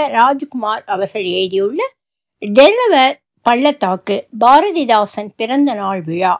ராஜ்குமார் அவர்கள் எழுதியுள்ள டெலவர் பள்ளத்தாக்கு பாரதிதாசன் பிறந்த நாள் விழா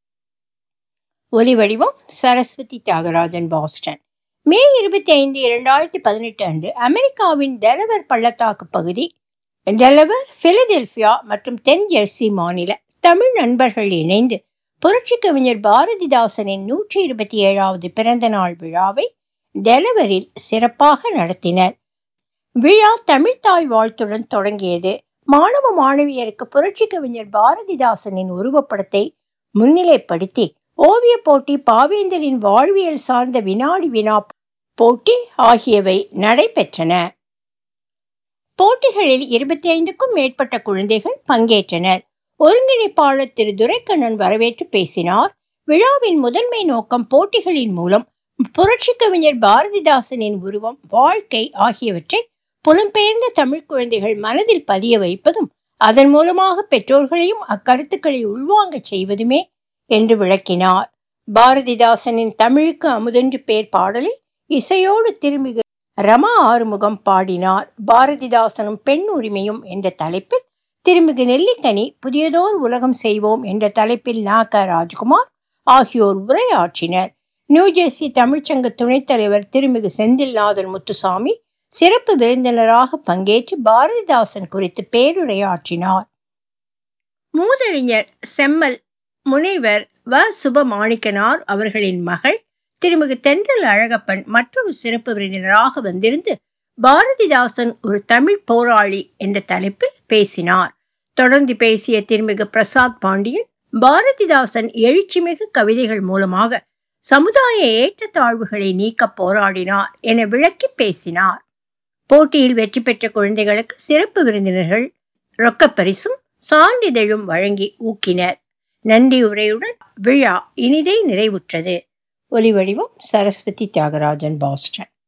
ஒலிவடிவம் சரஸ்வதி தியாகராஜன் பாஸ்டன் மே இருபத்தி ஐந்து இரண்டாயிரத்தி பதினெட்டு அன்று அமெரிக்காவின் டெலவர் பள்ளத்தாக்கு பகுதி டெலவர் பிலடெல்பியா மற்றும் தென் ஜெர்சி மாநில தமிழ் நண்பர்கள் இணைந்து புரட்சி கவிஞர் பாரதிதாசனின் நூற்றி இருபத்தி ஏழாவது பிறந்த நாள் விழாவை டெலவரில் சிறப்பாக நடத்தினர் விழா தமிழ்தாய் வாழ்த்துடன் தொடங்கியது மாணவ மாணவியருக்கு புரட்சி கவிஞர் பாரதிதாசனின் உருவப்படத்தை முன்னிலைப்படுத்தி ஓவிய போட்டி பாவேந்தரின் வாழ்வியல் சார்ந்த வினாடி வினா போட்டி ஆகியவை நடைபெற்றன போட்டிகளில் இருபத்தி ஐந்துக்கும் மேற்பட்ட குழந்தைகள் பங்கேற்றனர் ஒருங்கிணைப்பாளர் திரு துரைக்கண்ணன் வரவேற்று பேசினார் விழாவின் முதன்மை நோக்கம் போட்டிகளின் மூலம் புரட்சி கவிஞர் பாரதிதாசனின் உருவம் வாழ்க்கை ஆகியவற்றை புலம்பெயர்ந்த தமிழ் குழந்தைகள் மனதில் பதிய வைப்பதும் அதன் மூலமாக பெற்றோர்களையும் அக்கருத்துக்களை உள்வாங்கச் செய்வதுமே என்று விளக்கினார் பாரதிதாசனின் தமிழுக்கு அமுதென்று பேர் பாடலை இசையோடு திருமிகு ரமா ஆறுமுகம் பாடினார் பாரதிதாசனும் பெண் உரிமையும் என்ற தலைப்பில் திருமிகு நெல்லிக்கனி புதியதோர் உலகம் செய்வோம் என்ற தலைப்பில் நா க ராஜ்குமார் ஆகியோர் உரையாற்றினர் நியூஜெர்சி தமிழ்ச்சங்க துணைத் தலைவர் திருமிகு செந்தில்நாதன் முத்துசாமி சிறப்பு விருந்தினராக பங்கேற்று பாரதிதாசன் குறித்து பேருரையாற்றினார் மூதறிஞர் செம்மல் முனைவர் வ சுபமாணிக்கனார் அவர்களின் மகள் திருமிகு தென்றல் அழகப்பன் மற்றொரு சிறப்பு விருந்தினராக வந்திருந்து பாரதிதாசன் ஒரு தமிழ் போராளி என்ற தலைப்பில் பேசினார் தொடர்ந்து பேசிய திருமிகு பிரசாத் பாண்டியன் பாரதிதாசன் எழுச்சிமிகு கவிதைகள் மூலமாக சமுதாய ஏற்றத்தாழ்வுகளை நீக்க போராடினார் என விளக்கி பேசினார் போட்டியில் வெற்றி பெற்ற குழந்தைகளுக்கு சிறப்பு விருந்தினர்கள் ரொக்கப்பரிசும் சான்றிதழும் வழங்கி ஊக்கினர் நன்றி உரையுடன் விழா இனிதே நிறைவுற்றது ஒலிவடிவம் சரஸ்வதி தியாகராஜன் பாஸ்டன்